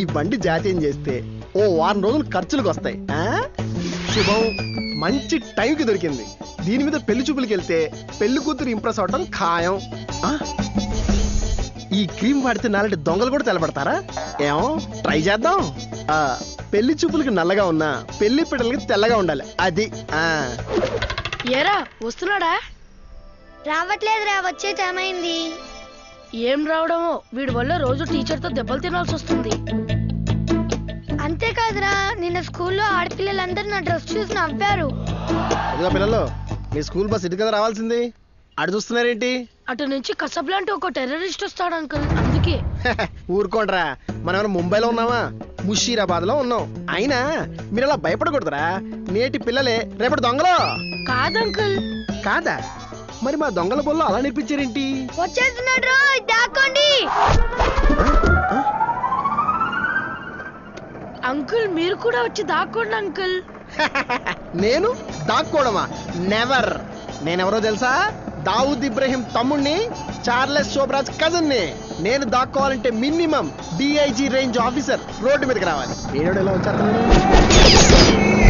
బండి జాతీయం చేస్తే ఓ వారం రోజులు ఖర్చులకు వస్తాయి ఆ? శుభం మంచి టైంకి దొరికింది దీని మీద పెళ్లి చూపులకి వెళ్తే పెళ్లి కూతురు ఇంప్రెస్ అవడం ఖాయం ఆ? ఈ క్రీమ్ వాడితే నాలంటి దొంగలు కూడా తెలబడతారా ఏమో ట్రై చేద్దాం ఆ, పెళ్లి చూపులకి నల్లగా ఉన్నా పెళ్లి పిల్లలకి తెల్లగా ఉండాలి అది ఆ ఏరా వస్తున్నాడా రావట్లేదురా వచ్చే టైం అయింది ఏం రావడమో వీడి వల్ల రోజు టీచర్తో దెబ్బలు తినాల్సి వస్తుంది అంతేకాదురా నిన్న స్కూల్లో ఆడపిల్లలందరూ నా డ్రెస్ చూసి నవ్వారు అదిగో పిల్లలు మీ స్కూల్ బస్ ఇటు కదా రావాల్సింది అటు చూస్తున్నారేంటి అటు నుంచి కసబ్ లాంటి ఒక టెర్రరిస్ట్ వస్తాడు అంకుల్ అందుకే ఊరుకోండ్రా మనం ఏమైనా ముంబైలో ఉన్నామా ముషీరాబాద్ లో ఉన్నాం అయినా మీరు అలా భయపడకూడదురా నేటి పిల్లలే రేపటి దొంగలు కాదంకుల్ కాదా మరి మా దొంగల బొల్లో అలా నేర్పించారేంటి వచ్చేస్తున్నాడు దాక్కోండి అంకుల్ మీరు కూడా వచ్చి దాక్కోండి అంకుల్ నేను దాక్కోవడమా నెవర్ నేనెవరో తెలుసా దావుద్ ఇబ్రహీం తమ్ముణ్ణి చార్లెస్ శోభరాజ్ కజన్ ని నేను దాక్కోవాలంటే minimum DIG range officer road మీదకి రావాలి ఏడోడు ఎలా వచ్చారు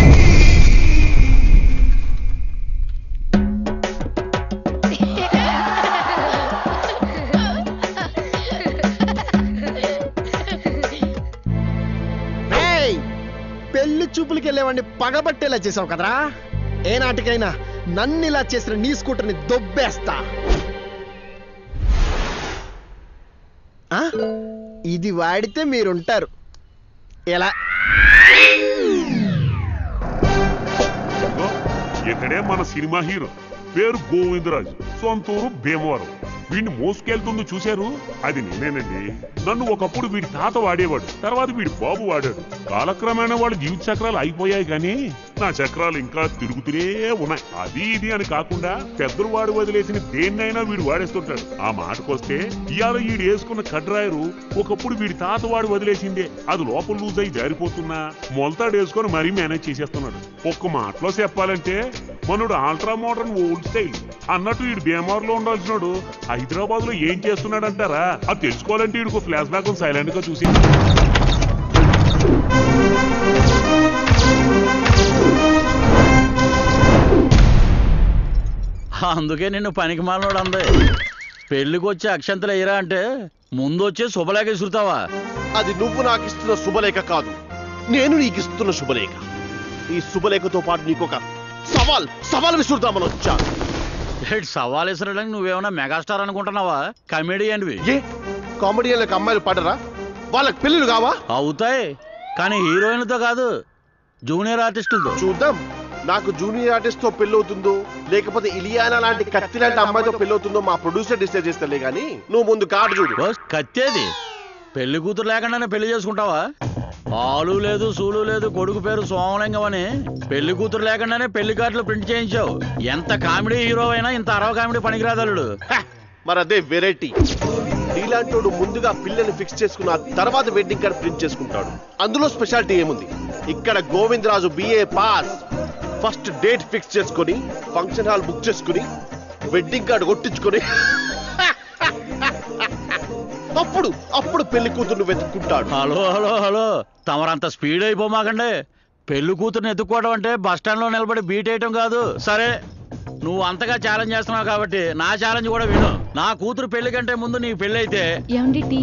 ఏయ్! పెళ్లి చూపులకి వెళ్ళేవాడిని పగబట్టేలా చేసావు కదరా ఏ నాటికైనా నన్ను ఇలా చేసిన నీ స్కూటర్ని దొబ్బేస్తా ఆ? ఇది వాడితే మీరుంటారు ఎలా ఇదిగో, ఇతడే మన సినిమా హీరో పేరు గోవిందరాజు సొంతూరు భీమవరం వీడిని మోసుకెళ్తుందో చూశారు అది నేనేనండి నన్ను ఒకప్పుడు వీడి తాత వాడేవాడు తర్వాత వీడి బాబు వాడాడు కాలక్రమేణా వాళ్ళ జీవిత చక్రాలు అయిపోయాయి కానీ నా చక్రాలు ఇంకా తిరుగుతూనే ఉన్నాయి అది ఇది అని కాకుండా పెద్దలు వాడు వదిలేసిన దేన్నైనా వీడు వాడేస్తుంటాడు ఆ మాటకొస్తే ఇవాళ వీడు వేసుకున్న కడ్రాయరు ఒకప్పుడు వీడి తాత వాడు వదిలేసిందే అది లోపల లూజ్ అయి జారిపోతున్నా మొలతాడు వేసుకొని మరీ మేనేజ్ చేసేస్తున్నాడు ఒక్క మాటలో చెప్పాలంటే మనోడు ఆల్ట్రా మోడర్న్ ఓల్డ్ స్టైల్ అన్నట్టు వీడు బీమార్లో ఉండాల్సినోడు హైదరాబాద్ లో ఏం చేస్తున్నాడంటారా అది తెలుసుకోవాలంటే వీడికి ఫ్లాష్ బ్యాక్ సైలెంట్ గా చూసి అందుకే నిన్ను పనికి మాలనోడు అంది పెళ్లికి వచ్చి అక్షంతలు ఎయ్యరా అంటే ముందు వచ్చే శుభలేఖ విసురుతావా అది నువ్వు నాకు ఇస్తున్న శుభలేఖ కాదు నేను నీకు ఇస్తున్న శుభలేఖ ఈ శుభలేఖతో పాటు నీకు ఒక సవాల్ సవాల్ విసురుదామని వచ్చా ఏటి సవాల్ విసరడానికి నువ్వేమన్నా మెగాస్టార్ అనుకుంటున్నావా కమెడియన్వి ఏ కామెడియన్లకు అమ్మాయిలు పడరా వాళ్ళకి పెళ్ళిళ్ళు కావా అవుతాయి కానీ హీరోయిన్లతో కాదు జూనియర్ ఆర్టిస్టులతో చూద్దాం నాకు జూనియర్ ఆర్టిస్ట్ తో పెళ్ళవుతుందో లేకపోతే ఇలియానా లాంటి కత్తి లాంటి అమ్మాయితో పెళ్ళవుతుందో మా ప్రొడ్యూసర్ డిసైడ్ చేస్తలే గానీ నువ్వు ముందు కార్డు చూడు బస్ కత్తేది పెళ్లి కూతురు లేకుండానే పెళ్లి చేసుకుంటావా ఆలు లేదు సూలు లేదు కొడుకు పేరు సోమలింగం అని పెళ్లి కూతురు లేకుండానే పెళ్లి కార్డులు ప్రింట్ చేయించావు ఎంత కామెడీ హీరో అయినా ఇంత అరవ కామెడీ పనికిరాదలుడు హ! మరి అదే వెరైటీ నీలాంటోడు ముందుగా పిల్లని ఫిక్స్ చేసుకున్న తర్వాత వెడ్డింగ్ కార్డ్ ప్రింట్ చేసుకుంటాడు అందులో స్పెషాలిటీ ఏముంది ఇక్కడ Govindaraju BA pass first date fix చేసుకొని ఫంక్షన్ హాల్ బుక్ చేసుకుని వెడ్డింగ్ కార్డు కొట్టించుకొని అప్పుడు అప్పుడు పెళ్లి కూతుర్ని వెతుక్కుంటాడు హలో హలో హలో తమరంత స్పీడ్ అయిపోమాకండి పెళ్లి కూతురుని ఎత్తుక్కోవడం అంటే బస్ స్టాండ్ లో నిలబడి బీట్ వేయటం కాదు సరే నువ్వు అంతగా ఛాలెంజ్ చేస్తున్నావు కాబట్టి నా ఛాలెంజ్ కూడా విను నా కూతురు పెళ్లి కంటే ముందు నీ పెళ్లి అయితే ఏమండి టీ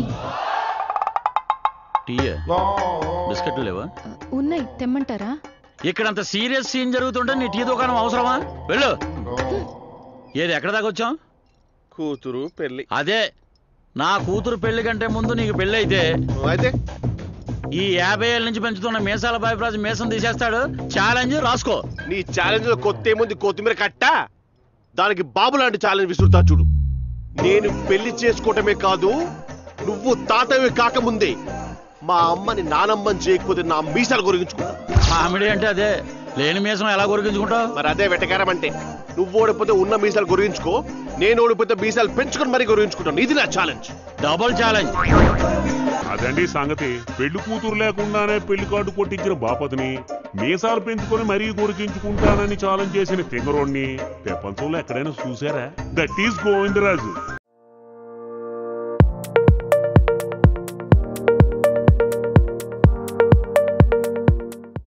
టీ బిస్కెట్లు లేవా ఉన్నాయి తెమ్మంటారా ఇక్కడ అంత సీరియస్ సీన్ జరుగుతుంటే నీ టీ దుకాణం అవసరమా వెళ్ళు ఏది ఎక్కడ దాకా వచ్చాం కూతురు పెళ్లి అదే నా కూతురు పెళ్లి కంటే ముందు నీకు పెళ్లి అయితే అయితే ఈ యాభై ఏళ్ళ నుంచి పెంచుతున్న మీసాల బాబిరాజు మీసం తీసేస్తాడు ఛాలెంజ్ రాసుకో నీ ఛాలెంజ్ లో కొత్త ఏముంది కొత్తిమీర కట్ట దానికి బాబు లాంటి ఛాలెంజ్ విసురుతా చూడు నేను పెళ్లి చేసుకోవటమే కాదు నువ్వు తాతవి కాకముందే మా అమ్మని నానమ్మని చేయకపోతే నా మీసాలు కొరిగించుకుంటా కామెడీ అంటే అదే లేని మీసం ఎలా కొరికించుకుంటావు మరి అదే వెటకారం అంటే నువ్వు ఓడిపోతే ఉన్న మీసాలు కొరిగించుకో నేను ఓడిపోతే మీసాలు పెంచుకొని మరీ కొరిగించుకుంటాను ఇది నా ఛాలెంజ్ డబుల్ ఛాలెంజ్ అదండి సంగతి పెళ్లి కూతురు లేకుండానే పెళ్లి కార్డు కొట్టించిన బాపతిని మీసాలు పెంచుకొని మరీ కొరికించుకుంటానని ఛాలెంజ్ చేసిన తింగరోడ్ని ప్రపంచంలో ఎక్కడైనా చూసారా దట్ ఈస్ గోవిందరాజు